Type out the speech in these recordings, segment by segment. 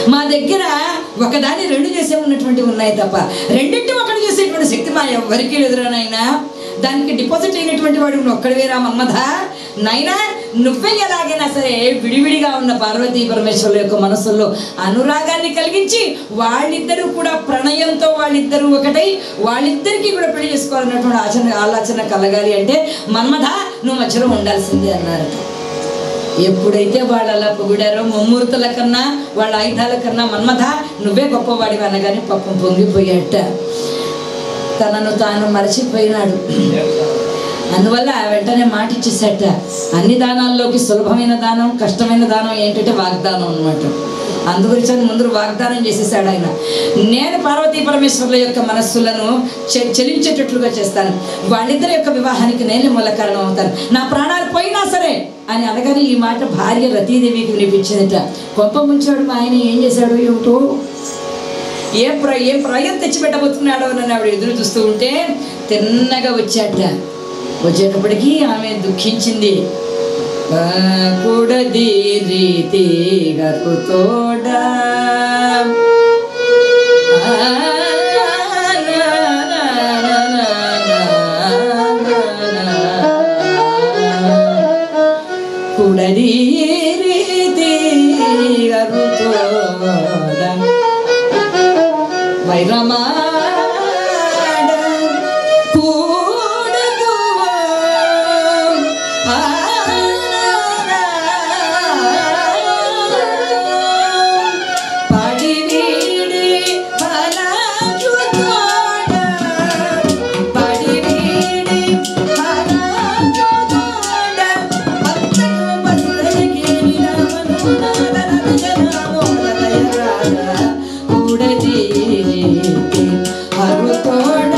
మా దగ్గర ఒకదాన్ని రెండు చేసే ఉన్నటువంటివి ఉన్నాయి తప్ప రెండింటి ఒకటి చేసేటువంటి శక్తి మా ఎవరికి ఎదురనైనా దానికి డిపాజిట్ అయినటువంటి వాడు నువ్వు ఒక్కడివేరా మమ్మధ నైనా నువ్వే ఎలాగైనా సరే విడివిడిగా ఉన్న పార్వతీ పరమేశ్వరుల యొక్క మనసుల్లో అనురాగాన్ని కలిగించి వాళ్ళిద్దరూ కూడా ప్రణయంతో వాళ్ళిద్దరూ ఒకటై వాళ్ళిద్దరికీ కూడా పెళ్లి చేసుకోవాలన్నటువంటి ఆచరణ ఆలోచన కలగాలి అంటే మన్మధ నువ్వు మధ్యలో ఉండాల్సిందే అన్నారు ఎప్పుడైతే వాళ్ళు అలా పొగిడారో ముమ్మూర్తుల కన్నా వాళ్ళ ఆయుధాల కన్నా మన్మథ నువ్వే గొప్పవాడివి అనగానే పాపం పొంగిపోయాట తనను తాను మరచిపోయినాడు అందువల్ల వెంటనే మాట ఇచ్చేసట అన్ని దానాల్లోకి సులభమైన దానం కష్టమైన దానం ఏంటంటే వాగ్దానం అన్నమాట అందుగురించి అని ముందు వాగ్దానం చేసేసాడు ఆయన నేను పార్వతీ పరమేశ్వరుల యొక్క మనస్సులను చె- చెలించేటట్లుగా చేస్తాను వాళ్ళిద్దరి యొక్క వివాహానికి నేనే మూల కారణం అవుతాను నా ప్రాణాలు పోయినా సరే అని అనగానే ఈ మాట భార్య రతీదేవికి వినిపించిందట గొప్ప ముంచాడు మా ఆయన ఏం చేశాడు ఏమిటో ఏ ప్ర ఏం ప్రయం తెచ్చిపెట్టబోతున్నాడో అని ఆవిడ ఎదురు చూస్తూ ఉంటే తిన్నగా వచ్చాట వచ్చేటప్పటికి ఆమె దుఃఖించింది ఆ, కూడది రీతి గరుతోడ కూడది రీతి గరుతోడ వైరమాడ కూడదు ఆ పడి వీడి ఫలాచుతోడ పడి వీడి ఫలాచుతోడ భక్తకు బసులకి విరమను కూడది హరుతోడ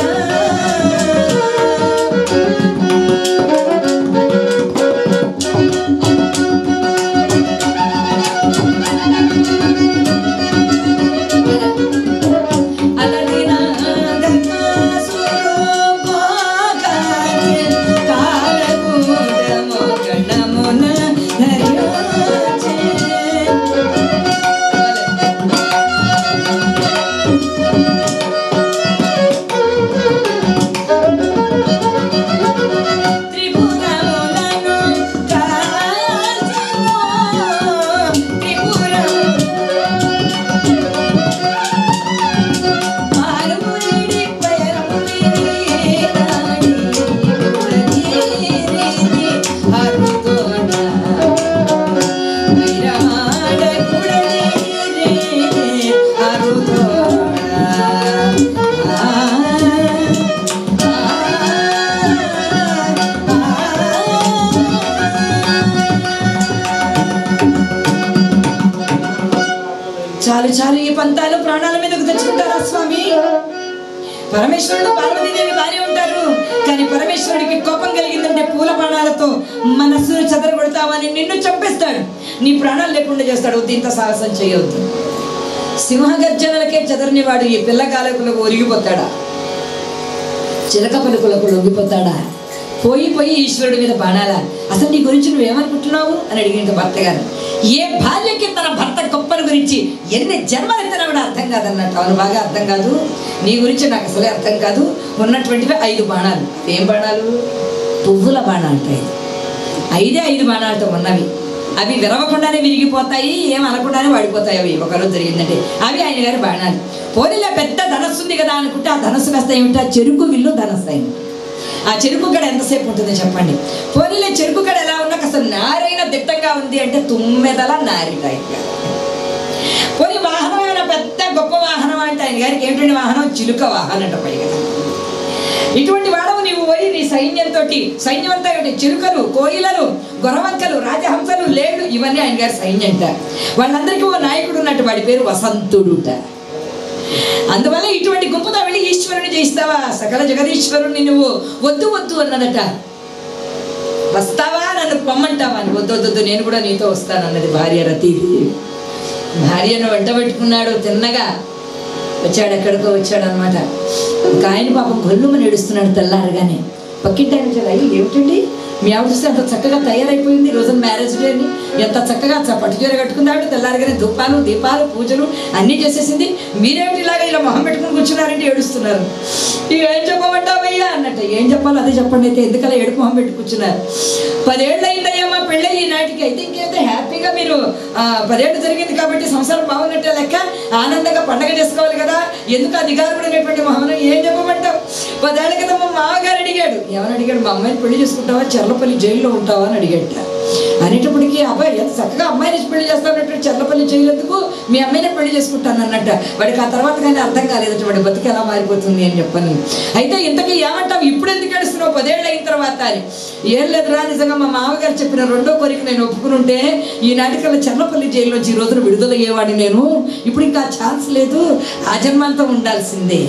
చాలు చాలు ఈ పంతాలు ప్రాణాల మీదకు తెచ్చుకుంటారా స్వామి పరమేశ్వరుడు పార్వతీదేవి బానే ఉంటారు కానీ పరమేశ్వరుడికి కోపం కలిగిందంటే పూల బాణాలతో మనస్సును చెదరగొడతామని నిన్ను చంపేస్తాడు నీ ప్రాణాలు లేకుండా చేస్తాడు వద్దు ఇంత సాహసం చేయవద్దు సింహగర్జనలకే చెదరని వాడు ఈ పిల్లగాలకులకు ఒరిగిపోతాడా చిలక పలుకులకు లొంగిపోతాడా పోయి పోయి ఈశ్వరుడి మీద బాణాలా అసలు నీ గురించి నువ్వేమనుకుంటున్నావు అని అడిగింది భర్త గారు ఏ భార్యకి తన భర్త గొప్పల గురించి ఎన్ని జన్మలు ఎత్తినా కూడా అర్థం కాదన్నట్టు అవును బాగా అర్థం కాదు నీ గురించి నాకు అసలే అర్థం కాదు ఉన్నటువంటివి ఐదు బాణాలు ఏం బాణాలు పువ్వుల బాణాలు అంటాయి ఐదే ఐదు బాణాలతో ఉన్నవి అవి విరవకుండానే విరిగిపోతాయి ఏం అనకుండానే వాడిపోతాయి అవి ఒకరోజు జరిగిందంటే అవి ఆయన గారి బాణాలు పోనీలో పెద్ద ధనస్సు ఉంది కదా అనుకుంటే ఆ ధనస్సు కాస్త ఏమిటా చెరుకు విల్లు ధనస్సు అయింది ఆ చెరుకు గడ ఎంతసేపు ఉంటుంది చెప్పండి పోనీలే చెరుకు గడ ఎలా ఉన్నా కాస్త నారైన దిట్టంగా ఉంది అంటే తుమ్మెదల నారి టైప్గా పోనీ వాహనం ఏమైనా పెద్ద గొప్ప వాహనం అంటే ఆయన గారికి ఏంటంటే వాహనం చిలుక వాహనం అంట పైగా ఇటువంటి వాడవు నీవు పోయి నీ సైన్యంతో సైన్యం అంతా ఏంటి చిలుకలు కోయిలలు గొరవంకలు రాజహంసలు లేడు ఇవన్నీ ఆయన గారి సైన్యం అంట వాళ్ళందరికీ ఓ నాయకుడు ఉన్నట్టు వాడి పేరు వసంతుడుట అందువల్ల ఇటువంటి గుంపుతో వెళ్ళి ఈశ్వరుని జయిస్తావా సకల జగదీశ్వరుణ్ణి నువ్వు వద్దు వద్దు అన్నదట వస్తావా నన్ను పొమ్మంటావా అని వద్దు వద్దు వద్దు, నేను కూడా నీతో వస్తాను అన్నది భార్య రతీదేవి భార్యను వెంట పెట్టుకున్నాడు తిన్నగా వచ్చాడు ఎక్కడికో వచ్చాడు అనమాట ఒక ఆయన పాపం గొల్లుమని ఏడుస్తున్నాడు తెల్లారగానే పక్కింటి ఆయన వచ్చాడు అయ్యి ఏమిటండి మీ ఆవిడ చూస్తే అంత చక్కగా తయారైపోయింది ఈ రోజున మ్యారేజ్ డే అని ఎంత చక్కగా చ- పట్టు చీర కట్టుకుంది ఆవిడ తెల్లారిగానే ధూపాలు దీపాలు పూజలు అన్నీ చేసేసింది మీరేమిటి ఇలాగ ఇలా మొహం పెట్టుకుని కూర్చున్నారంటే ఏడుస్తున్నారు ఇక ఏం చెప్పమంటావయ్యా అన్నట్టు ఏం చెప్పాలో అదే చెప్పండి అయితే ఎందుకలా ఏడుపు మొహం పెట్టి కూర్చున్నారు పదేళ్ళు అయిందయ్యా మా పెళ్ళి ఈ నాటికి అయితే ఇంకైతే హ్యాపీగా మీరు ఆ, పదేళ్ళు జరిగింది కాబట్టి సంసారం బాగున్నట్టే లెక్క ఆనందంగా పండగ చేసుకోవాలి కదా ఎందుకు ఆ దిగారుడైనటువంటి మహమ్మను ఏం చెప్పమంటావు పదేళ్ల క్రితం మా మామగారు అడిగాడు ఎవరు అడిగాడు మా అమ్మాయిని పెళ్లి చేసుకుంటావా చెర్లపల్లి జైల్లో ఉంటావా అని అడిగట అనేటప్పటికీ అబ్బాయి ఎంత చక్కగా అమ్మాయిని పెళ్లి చేస్తానట్టు చెర్లపల్లి జైలు ఎందుకు మీ అమ్మాయినే పెళ్లి చేసుకుంటాను అన్నట్ట వాడికి ఆ తర్వాత కానీ అర్థం కాలేదట వాడి బతుకు ఎలా మారిపోతుంది అని చెప్పని అయితే ఇంతకీ ఏమంటావు ఇప్పుడు ఎందుకు ఏడుస్తున్నావు పదేళ్ళు అయిన తర్వాత అని ఏం లేదురా నిజంగా మా మామగారు చెప్పిన రెండో కోరిక నేను ఒప్పుకుని ఉంటే ఈ నాటికల్లో చెర్లపల్లి జైల్లోంచి ఈ రోజున విడుదలయ్యేవాడిని నేను ఇప్పుడు ఇంకా ఛాన్స్ లేదు ఆ జన్మాంతం ఉండాల్సిందే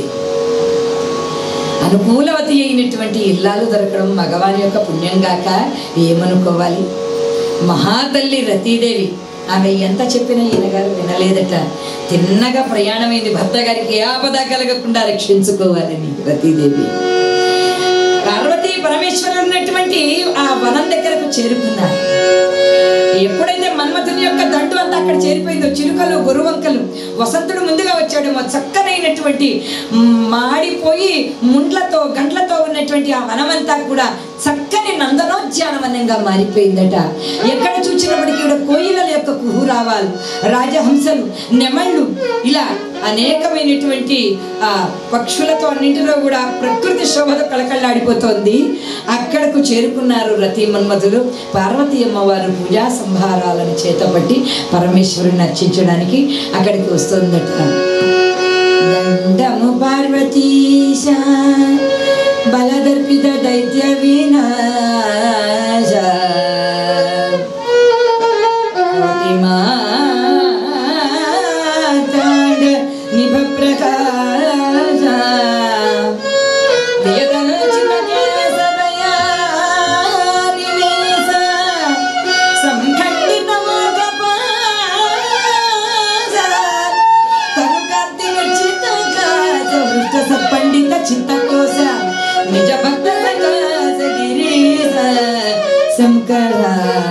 అనుకూలవతి అయినటువంటి ఇల్లాలు దొరకడం మగవాని యొక్క పుణ్యం గాక ఏమనుకోవాలి మహాతల్లి రతీదేవి ఆమె ఎంత చెప్పినా ఈయన గారు వినలేదట తిన్నగా ప్రయాణమైంది భర్త గారికి ఏ ఆపద కలగకుండా రక్షించుకోవాలని రతీదేవి పార్వతీ పరమేశ్వరుడు ఉన్నటువంటి ఆ వనం దగ్గరకు చేరుకున్నారు ఎప్పుడైతే మన్మథుని యొక్క దండు అంతా అక్కడ చేరిపోయిందో చిలుకలు గురువంకలు వసంతుడు ముందుగా వచ్చాడేమో చక్కనైనటువంటి మాడిపోయి ముండ్లతో గండ్లతో ఉన్నటువంటి ఆ వనమంతా కూడా చక్కని నందనోద్యానవనంగా మారిపోయిందట ఎక్కడ చూసినప్పటికీ కూడా కోయిలల యొక్క కుహురావాలు రాజహంసలు నెమళ్ళు ఇలా అనేకమైనటువంటి ఆ పక్షులతో అన్నింటిలో కూడా ప్రకృతి శోభతో కళకళలాడిపోతోంది అక్కడకు చేరుకున్నారు రతి మన్మధులు పార్వతీ అమ్మవారు పూజా సంభారాలను చేతపట్టి పరమేశ్వరుని అర్చించడానికి అక్కడికి వస్తుందట దండము పార్వతీశ బలదర్పిత దైత్య వినాశ కోటిమాతాండ నిభ ప్రకాశ ప్రియదర్శన కేశవయారివేశ సంఖండిత మోగపాశ తనుకాంతి నిర్చిత కాచ వృష్ట సత్పండిత చింతకోశ నిజ భక్త సకాశ గిరీశ శంకర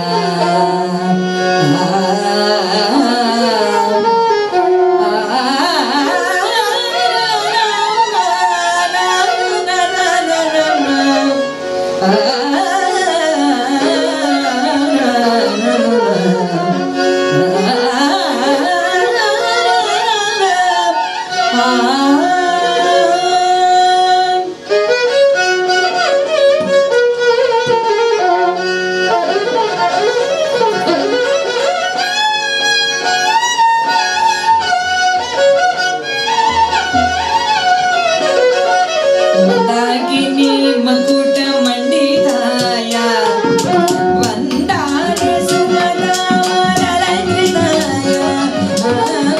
మందాకిని మకుట మండితాయ వందాన సుమనామరలంగితాయ